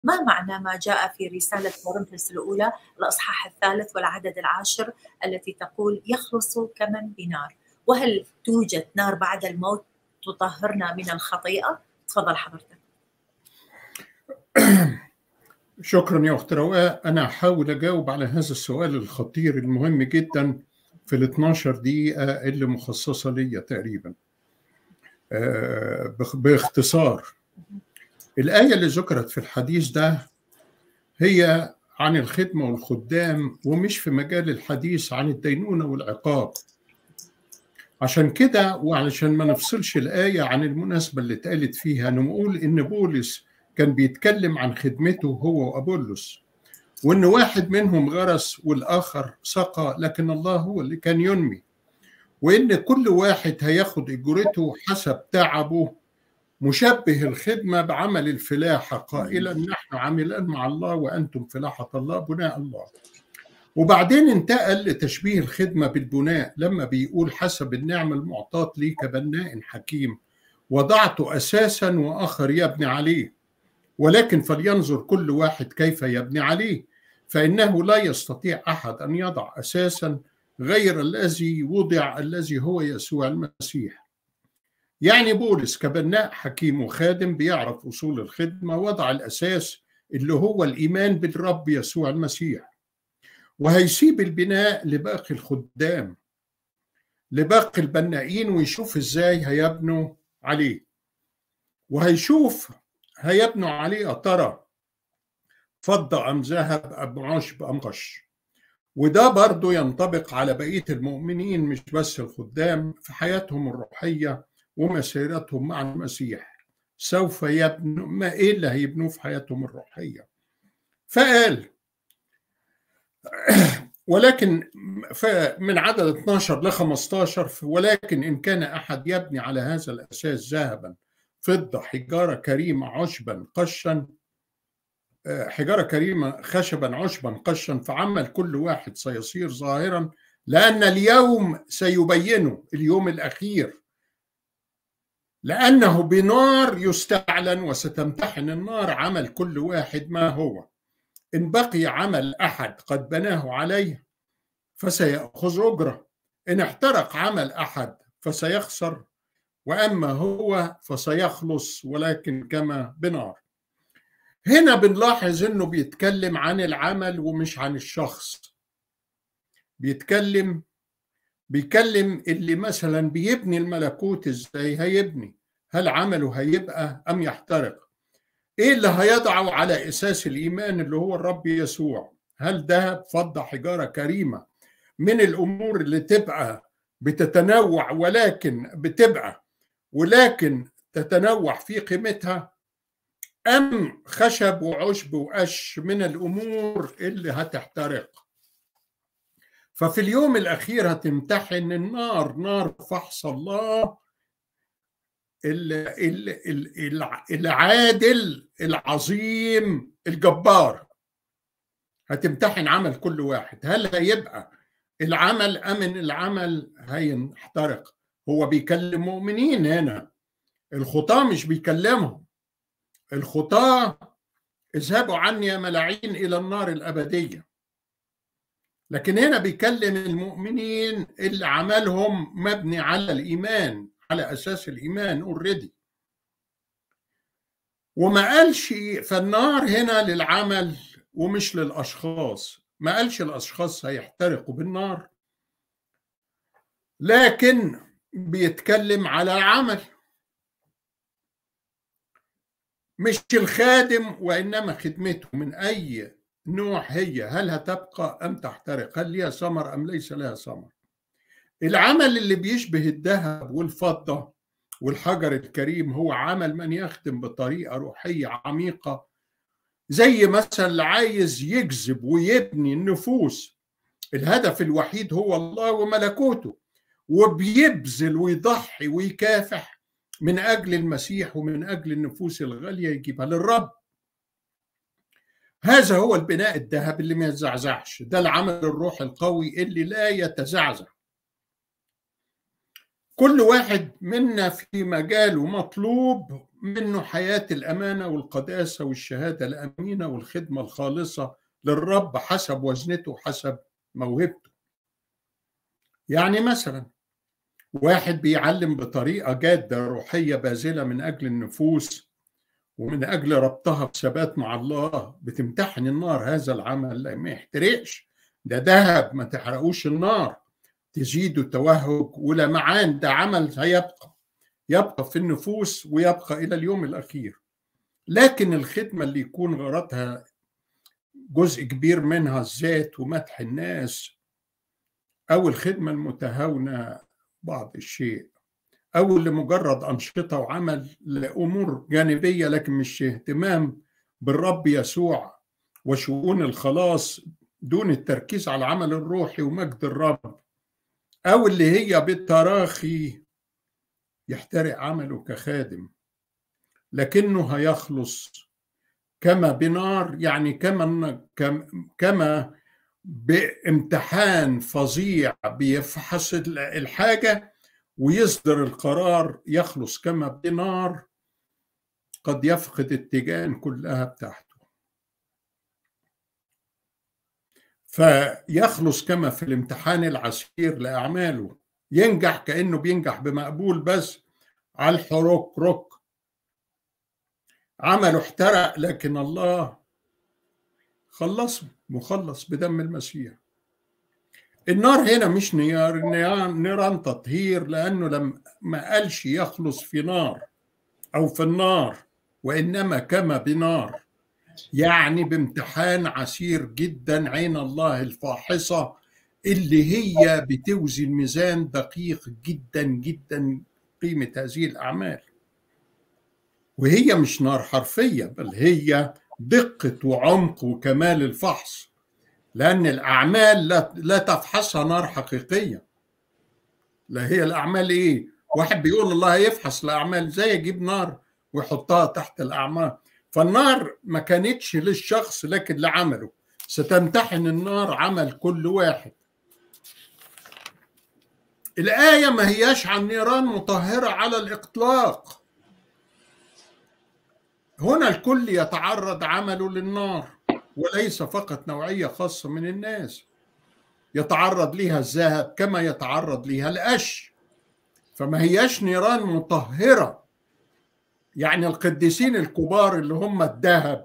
ما معنى ما جاء في رسالة كورنثوس الأولى الأصحاح الثالث والعدد العاشر التي تقول يخلص كمن بنار وهل توجد نار بعد الموت تطهرنا من الخطيئة؟ تفضل حضرتك شكرا يا أخت رواء أنا هحاول أجاوب على هذا السؤال الخطير المهم جدا في ال 12 دقيقة اللي مخصصة ليا تقريبا باختصار الآية اللي ذكرت في الحديث ده هي عن الخدمة والخدام ومش في مجال الحديث عن الدينونة والعقاب عشان كده وعلشان ما نفصلش الآية عن المناسبة اللي اتقالت فيها نقول إن بولس كان بيتكلم عن خدمته هو وأبولس وإن واحد منهم غرس والآخر سقى لكن الله هو اللي كان ينمي وإن كل واحد هياخد أجرته حسب تعبه مشبه الخدمة بعمل الفلاحة قائلا نحن عاملان مع الله وأنتم فلاحة الله بناء الله وبعدين انتقل لتشبيه الخدمة بالبناء لما بيقول حسب النعمة المعطاة لي كبناء حكيم وضعت أساسا وآخر يبني عليه ولكن فلينظر كل واحد كيف يبني عليه فإنه لا يستطيع أحد أن يضع أساسا غير الذي وضع الذي هو يسوع المسيح يعني بولس كبناء حكيم وخادم بيعرف أصول الخدمة وضع الأساس اللي هو الإيمان بالرب يسوع المسيح وهيسيب البناء لباقي الخدام لباقي البنائين ويشوف ازاي هيبنوا عليه وهيشوف هيبنوا عليه ترى فضة أم ذهب أم عشب أم غش وده برضه ينطبق على بقية المؤمنين مش بس الخدام في حياتهم الروحية ومسيرتهم مع المسيح سوف يبنوا ما إيه اللي هيبنوه في حياتهم الروحية فقال ولكن من عدد 12 ل 15 ولكن إن كان أحد يبني على هذا الأساس ذهبا فضة حجارة كريمة عشبا قشا حجارة كريمة خشبا عشبا قشا فعمل كل واحد سيصير ظاهرا لأن اليوم سيبينه اليوم الأخير لأنه بنار يستعلن وستمتحن النار عمل كل واحد ما هو إن بقي عمل أحد قد بناه عليه فسيأخذ أجرة إن احترق عمل أحد فسيخسر وأما هو فسيخلص ولكن كما بنار هنا بنلاحظ انه بيتكلم عن العمل ومش عن الشخص بيتكلم بيكلم اللي مثلا بيبني الملكوت ازاي هيبني هل عمله هيبقى ام يحترق ايه اللي هيضعه على اساس الايمان اللي هو الرب يسوع هل ذهب فضه حجاره كريمه من الامور اللي تبقى بتتنوع ولكن بتبقى ولكن تتنوع في قيمتها أم خشب وعشب وقش من الأمور اللي هتحترق ففي اليوم الأخير هتمتحن النار نار فحص الله العادل العظيم الجبار هتمتحن عمل كل واحد هل هيبقى العمل أم إن العمل هينحترق هو بيكلم مؤمنين هنا الخطاة مش بيكلمهم الخطاة اذهبوا عني يا ملاعين إلى النار الأبدية لكن هنا بيكلم المؤمنين اللي عملهم مبني على الإيمان على أساس الإيمان اوريدي وما قالش فالنار هنا للعمل ومش للأشخاص ما قالش الأشخاص هيحترقوا بالنار لكن بيتكلم على عمل مش الخادم وإنما خدمته من أي نوع هي هل هتبقى أم تحترق هل ليها ثمر أم ليس لها ثمر العمل اللي بيشبه الذهب والفضة والحجر الكريم هو عمل من يخدم بطريقة روحية عميقة زي مثلا اللي عايز يجذب ويبني النفوس الهدف الوحيد هو الله وملكوته وبيبذل ويضحي ويكافح من اجل المسيح ومن اجل النفوس الغاليه يجيبها للرب هذا هو البناء الذهب اللي ما يتزعزعش ده العمل الروح القوي اللي لا يتزعزع كل واحد منا في مجاله مطلوب منه حياة الأمانة والقداسة والشهادة الأمينة والخدمة الخالصة للرب حسب وزنته حسب موهبته يعني مثلا واحد بيعلم بطريقة جادة روحية باذلة من أجل النفوس ومن أجل ربطها بثبات مع الله بتمتحن النار هذا العمل ما يحترقش ده ذهب ما تحرقوش النار تزيد توهج ولمعان ده عمل هيبقى يبقى في النفوس ويبقى إلى اليوم الأخير لكن الخدمة اللي يكون غرضها جزء كبير منها الذات ومدح الناس أو الخدمة المتهاونة بعض الشيء أو لمجرد أنشطة وعمل لأمور جانبية لكن مش اهتمام بالرب يسوع وشؤون الخلاص دون التركيز على العمل الروحي ومجد الرب أو اللي هي بالتراخي يحترق عمله كخادم لكنه هيخلص كما بنار يعني كما كما بامتحان فظيع بيفحص الحاجه ويصدر القرار يخلص كما بنار قد يفقد التيجان كلها بتاعته فيخلص كما في الامتحان العسير لأعماله ينجح كأنه بينجح بمقبول بس على الحروك رك عمله احترق لكن الله خلصه مخلص بدم المسيح النار هنا مش نيار نيران تطهير لأنه لم ما قالش يخلص في نار أو في النار وإنما كما بنار يعني بامتحان عسير جدا عين الله الفاحصة اللي هي بتوزي الميزان دقيق جدا جدا قيمة هذه الأعمال وهي مش نار حرفية بل هي دقة وعمق وكمال الفحص لأن الأعمال لا, لا تفحصها نار حقيقية لا هي الأعمال إيه واحد بيقول الله يفحص الأعمال زي يجيب نار ويحطها تحت الأعمال فالنار ما كانتش للشخص لكن لعمله ستمتحن النار عمل كل واحد الآية ما هياش عن نيران مطهرة على الإطلاق هنا الكل يتعرض عمله للنار وليس فقط نوعية خاصة من الناس يتعرض لها الذهب كما يتعرض لها القش فما هياش نيران مطهرة يعني القديسين الكبار اللي هم الذهب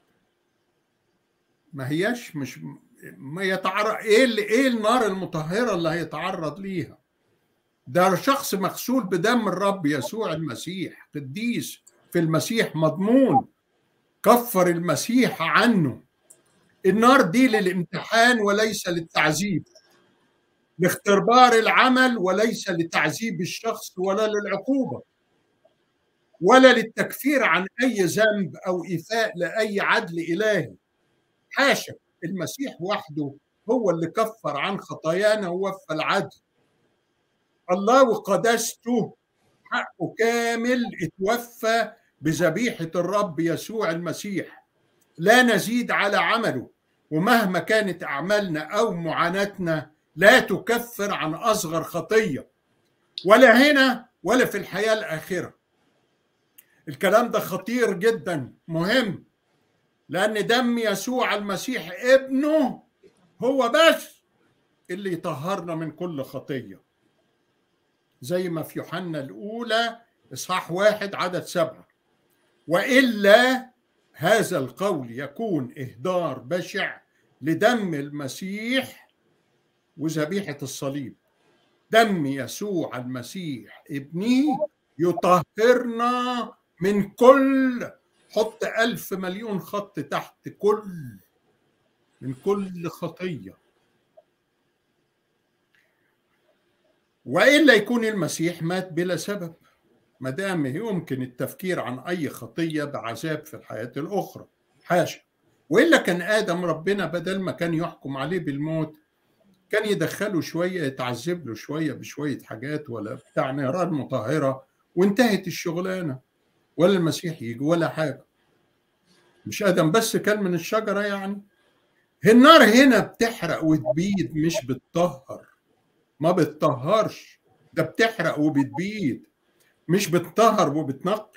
ما هياش مش ما يتعرض ايه ايه النار المطهره اللي هيتعرض ليها ده شخص مغسول بدم الرب يسوع المسيح قديس في المسيح مضمون كفر المسيح عنه النار دي للامتحان وليس للتعذيب لاختبار العمل وليس لتعذيب الشخص ولا للعقوبة ولا للتكفير عن أي ذنب أو إيفاء لأي عدل إلهي حاشا المسيح وحده هو اللي كفر عن خطايانا ووفى العدل الله وقداسته حقه كامل اتوفى بذبيحة الرب يسوع المسيح لا نزيد على عمله ومهما كانت أعمالنا أو معاناتنا لا تكفر عن أصغر خطية ولا هنا ولا في الحياة الآخرة الكلام ده خطير جدا مهم لأن دم يسوع المسيح ابنه هو بس اللي يطهرنا من كل خطية زي ما في يوحنا الأولى إصحاح واحد عدد سبعة وإلا هذا القول يكون إهدار بشع لدم المسيح وذبيحة الصليب دم يسوع المسيح ابنه يطهرنا من كل حط ألف مليون خط تحت كل من كل خطية وإلا يكون المسيح مات بلا سبب ما دام يمكن التفكير عن أي خطية بعذاب في الحياة الأخرى حاشا وإلا كان آدم ربنا بدل ما كان يحكم عليه بالموت كان يدخله شوية يتعذب له شوية بشوية حاجات ولا بتاع نيران مطهرة وانتهت الشغلانة ولا المسيح يجي ولا حاجة مش آدم بس كان من الشجرة يعني النار هنا بتحرق وتبيد مش بتطهر ما بتطهرش ده بتحرق وبتبيد مش بتطهر وبتنقي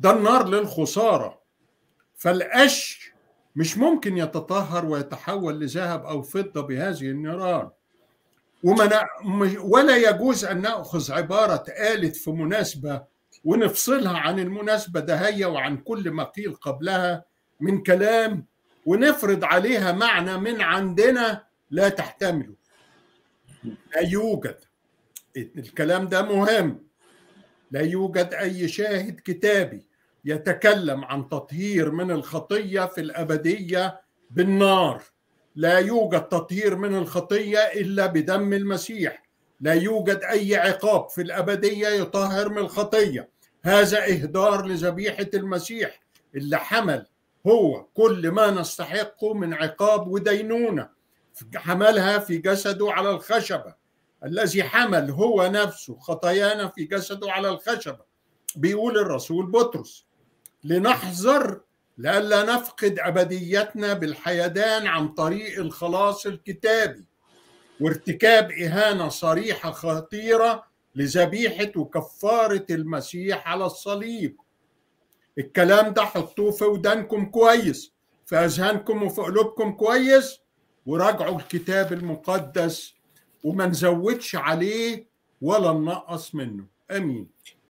ده النار للخسارة فالقش مش ممكن يتطهر ويتحول لذهب أو فضة بهذه النيران ومن ولا يجوز أن نأخذ عبارة قالت في مناسبة ونفصلها عن المناسبة دهية وعن كل ما قيل قبلها من كلام ونفرض عليها معنى من عندنا لا تحتمله لا يوجد الكلام ده مهم لا يوجد أي شاهد كتابي يتكلم عن تطهير من الخطية في الأبدية بالنار لا يوجد تطهير من الخطية إلا بدم المسيح لا يوجد أي عقاب في الأبدية يطهر من الخطية هذا إهدار لذبيحة المسيح اللي حمل هو كل ما نستحقه من عقاب ودينونة حملها في جسده على الخشبة الذي حمل هو نفسه خطايانا في جسده على الخشبة بيقول الرسول بطرس لنحذر لئلا نفقد أبديتنا بالحيدان عن طريق الخلاص الكتابي وارتكاب إهانة صريحة خطيرة لذبيحة وكفارة المسيح على الصليب الكلام ده حطوه في ودانكم كويس في أذهانكم وفي قلوبكم كويس وراجعوا الكتاب المقدس وما نزودش عليه ولا ننقص منه امين